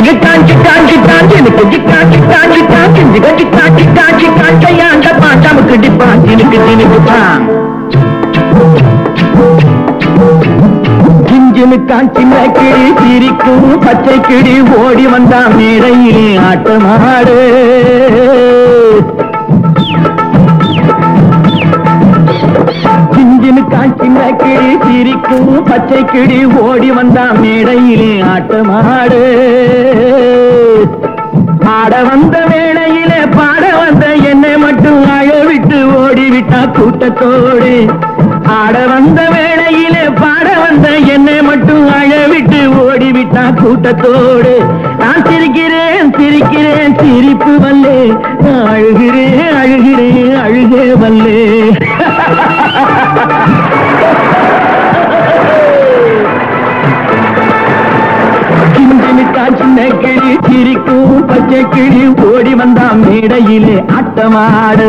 ஜிட்டான் ஜிட்டான் ஜிட்டான் எனக்கு ஜிட்டான் ஜிட்டான் ஜிட்டான் ஜிங்க ஜிட்டான் ஜிட்டான் ஜிட்டான் கையாண்ட பாட்டாமுக்கு டிப்பான் தினுக்கு தினுக்குப்பான் ஜிஞ்சினு காஞ்சின கிளி சிரிக்கும் பச்சை கிளி ஓடி வந்தா மேடையிலே ஆட்டமாடு ஜிஞ்சினு காஞ்சின கிளி சிரிக்கும் பச்சை கிளி ஓடி வந்தா மேடையிலே ஆட்டமாடு ஆட வந்த வேளையிலே பாட வந்த என்னை மட்டும் அழ விட்டு ஓடிவிட்டா கூட்டத்தோடு ஆட வந்த வேளையிலே பாட வந்த என்னை மட்டும் அழ விட்டு ஓடிவிட்டா கூட்டத்தோடு நான் சிரிக்கிறேன் சிரிக்கிறேன் சிரிப்பு வல்லே நான் அழுகிறேன் அழுகிறேன் அழுகே வல்லே சிந்தினுக்கா சின்ன கிளி சிரிக்கும் பச்சை கிளி ஓடி வந்தா மேடையிலே ஆட்டமாடு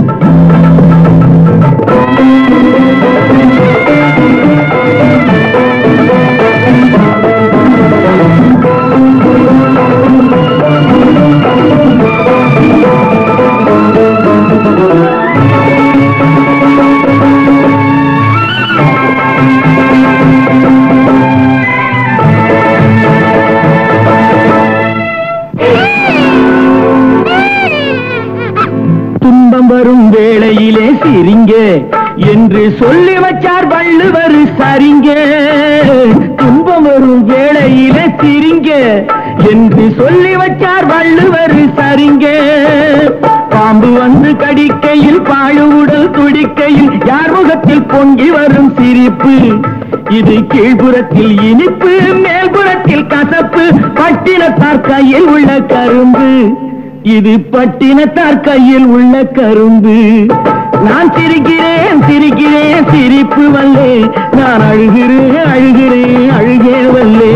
துன்பம் வரும் வேளையிலே சிரிங்க என்று சொல்லி வச்சார் வள்ளுவர் சரிங்க துன்பம் வரும் வேளையிலே சிரிங்க என்று சொல்லி வச்சார் வள்ளுவர் சரிங்க பாம்பு வந்து கடிக்கையில் பாழு உடல் துடிக்கையில் யார் முகத்தில் பொங்கி வரும் சிரிப்பு இது கீழ்புறத்தில் இனிப்பு மேல்புறத்தில் கசப்பு பட்டினத்தார் கையில் உள்ள கரும்பு இது பட்டினத்தார் கையில் உள்ள கரும்பு நான் சிரிக்கிறேன் சிரிக்கிறேன் சிரிப்பு வல்லே நான் அழுகிறேன் அழுகிறேன் அழுகே வல்லே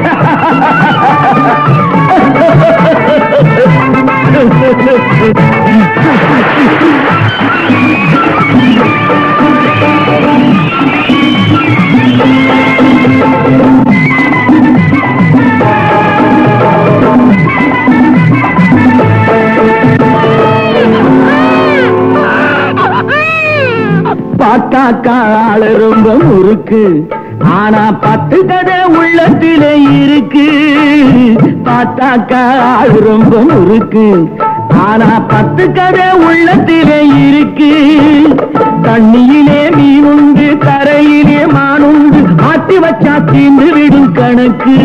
பார்த்தாக்கா ஆளு ரொம்ப முறுக்கு ஆனா பத்து கதை உள்ளத்திலே இருக்கு பார்த்தாக்கா ஆளு ரொம்ப முறுக்கு ஆனா பத்து கதை உள்ளத்திலே இருக்கு தண்ணியிலே மீன் உண்டு தரையிலே மானுண்டு மாட்டி வச்சா தீண்டு விடும் கணக்கு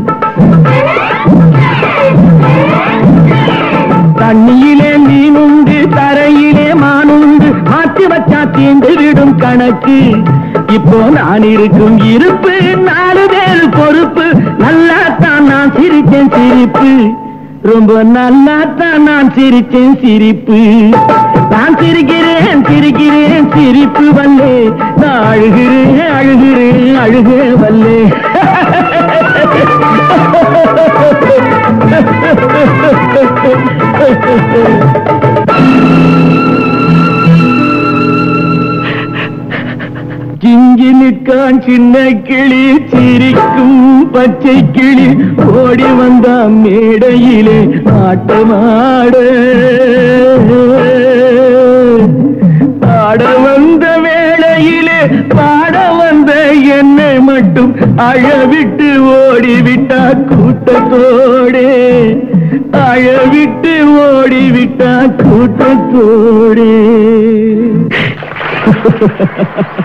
தண்ணியிலே மீனுண்டு தரையிலே மானுண்டு மாற்றி வச்சா தீண்டு விடும் கணக்கு இப்போ நான் இருக்கும் இருப்பு நாலு பேர் பொறுப்பு நல்லா தான் நான் சிரிச்சேன் சிரிப்பு ரொம்ப நல்லா தான் நான் சிரிச்சேன் சிரிப்பு நான் சிரிக்கிறேன் சிரிக்கிறேன் சிரிப்பு வல்லே நான் அழுகிறேன் அழுகிறேன் அழுகே வல்லே கிஞ்சினுக்கான் சின்ன கிளி சிரிக்கும் பச்சை கிளி ஓடி வந்தா மேடையிலே ஆட்டமாட ஆட வந்த வேளையிலே பாட வந்த என்னை மட்டும் அழவிட்டு ஓடிவிட்டா கூட்டத்தோடே அழவிட்டு ஓடிவிட்டா கூட்டத்தோடே